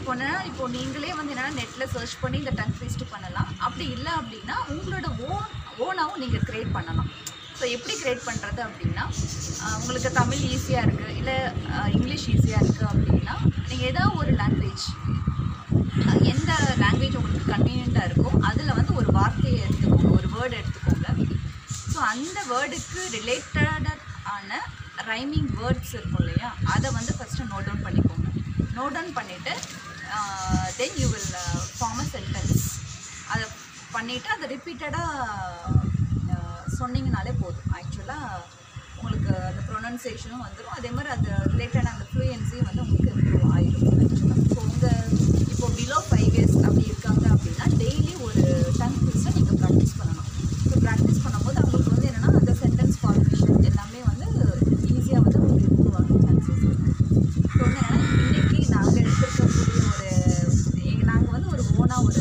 இப்போ என்ன இப்போ நீங்களே வந்து என்னன்னா நெட்டில் சர்ச் பண்ணி இந்த டங் ட்விஸ்ட் பண்ணலாம் அப்படி இல்லை அப்படின்னா உங்களோட ஓன் ஓனாகவும் நீங்கள் க்ரியேட் பண்ணலாம் ஸோ எப்படி க்ரியேட் பண்ணுறது அப்படின்னா ஆஹ் உங்களுக்கு தமிழ் ஈஸியாக இருக்குது இல்லை இங்கிலீஷ் ஈஸியாக இருக்குது அப்படின்னா நீங்கள் ஏதாவது ஒரு லாங்குவேஜ் எந்த லாங்குவேஜ் உங்களுக்கு கன்வீனியண்ட்டாக இருக்கோ அதில் வந்து ஒரு வார்த்தையை எடுத்துக்கோங்க ஒரு வேர்டு எடுத்துக்கோங்க ஸோ அந்த வேர்டுக்கு ரிலேட்டட் ஆன ரைமிங் வேர்ட்ஸ் இருக்கும் இல்லையா அதை வந்து ஃபஸ்ட்டு நோட் டவுன் பண்ணிக்கோங்க நோட் டவுன் பண்ணிவிட்டு then you will form a sentence அதை பண்ணிவிட்டு அதை ரிப்பீட்டடாக சொன்னீங்கனாலே போதும் ஆக்சுவலாக உங்களுக்கு அந்த ப்ரொனன்சியேஷனும் வந்துடும் அதே மாதிரி அது ரிலேட்டடான அந்த ஃப்ளூயன்சியும் வந்து உங்களுக்கு இம்ப்ரூவ் ஆகிடும் ஆக்சுவலாக ஸோ உங்கள் இப்போ பிலோ ஃபைவ் இயர்ஸ் அப்படி இருக்காங்க அப்படின்னா டெய்லி ஒரு டங் ட்விஸ்ட்டை நீங்கள் ப்ராக்டிஸ் பண்ணணும் ஸோ ப்ராக்டிஸ் பண்ணும்போது அவங்களுக்கு வந்து என்னென்னா அந்த சென்டென்ஸ் ஃபார்மேஷன் எல்லாமே வந்து ஈஸியாக வந்து உங்களுக்கு இம்ப்ரூவ் ஆகும் சான்சஸ் இருக்குது ஸோ வந்து என்னென்னா இன்றைக்கி நாங்கள் எடுத்துருக்கக்கூடிய ஒரு நாங்கள் வந்து ஒரு ஓனாக ஒரு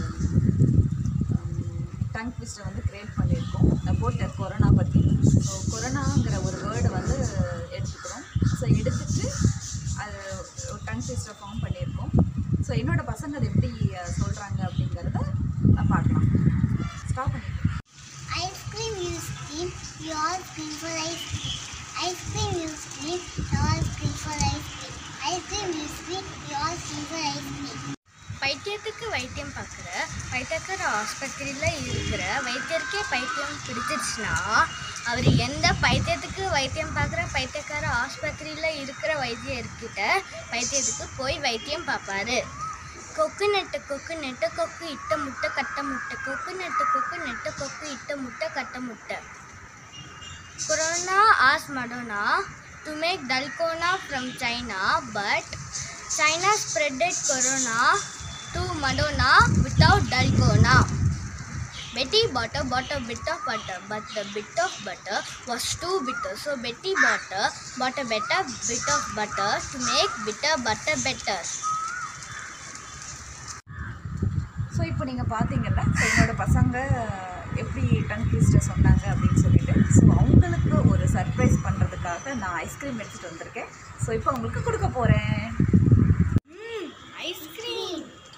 டங் ட்விஸ்ட்டை வந்து க்ரியேட் பண்ணியிருக்கோம் அபவுட் கொரோனா பற்றி ஸோ கொரோனாங்கிற ஒரு வேர்டை வந்து எடுத்துக்கிறோம் ஸோ எடுத்துட்டு அது ஒரு டங் ட்விஸ்ட்டை ஃபார்ம் பண்ணியிருக்கோம் ஸோ என்னோட பசங்க அது எப்படி சொல்கிறாங்க அப்படிங்கிறத நான் பார்க்கலாம் ஸ்டாப் பண்ணிக்கலாம் Ice cream you scream, you all scream for ice cream. Ice cream you scream, you all scream for ice cream. Ice cream you scream, you all scream for ice cream. பைத்தியத்துக்கு வைத்தியம் பார்க்குற பைத்தியக்கார ஆஸ்பத்திரியில் இருக்கிற வைத்தியருக்கே பைத்தியம் பிடிச்சிருச்சுன்னா அவர் எந்த பைத்தியத்துக்கு வைத்தியம் பார்க்குற பைத்தியக்கார ஆஸ்பத்திரியில் இருக்கிற வைத்தியர்கிட்ட பைத்தியத்துக்கு போய் வைத்தியம் பார்ப்பாரு கொக்கு நெட்டு கொக்கு நெட்டு கொக்கு இட்ட முட்டை கட்ட முட்டை கொக்கு நெட்டு கொக்கு நெட்டு கொக்கு இட்ட முட்டை கட்ட முட்டை Corona asked Madonna to make Dalgona from China, but China spreaded Corona to Madonna without Dalgona. Betty bought a, bought a bit of butter, but the bit of butter was too bitter. So Betty bought a, bought a better bit of butter to make bitter butter better. So இப்போ நீங்கள் பார்த்தீங்கல்ல so என்னோட பசங்க எப்படி tongue ட்விஸ்ட்டை சொன்னாங்க அப்படின்னு சொல்லிட்டு so அவங்களுக்கு ஒரு சர்ப்ரைஸ் பண்ணுறதுக்காக நான் ஐஸ்கிரீம் எடுத்துகிட்டு வந்திருக்கேன் ஸோ இப்போ உங்களுக்கு கொடுக்க போகிறேன் Ice cream!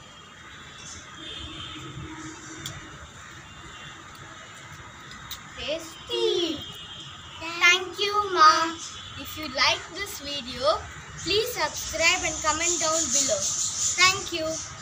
Tasty! Thank you, Ma. If you like this video, please subscribe and comment down below. Thank you.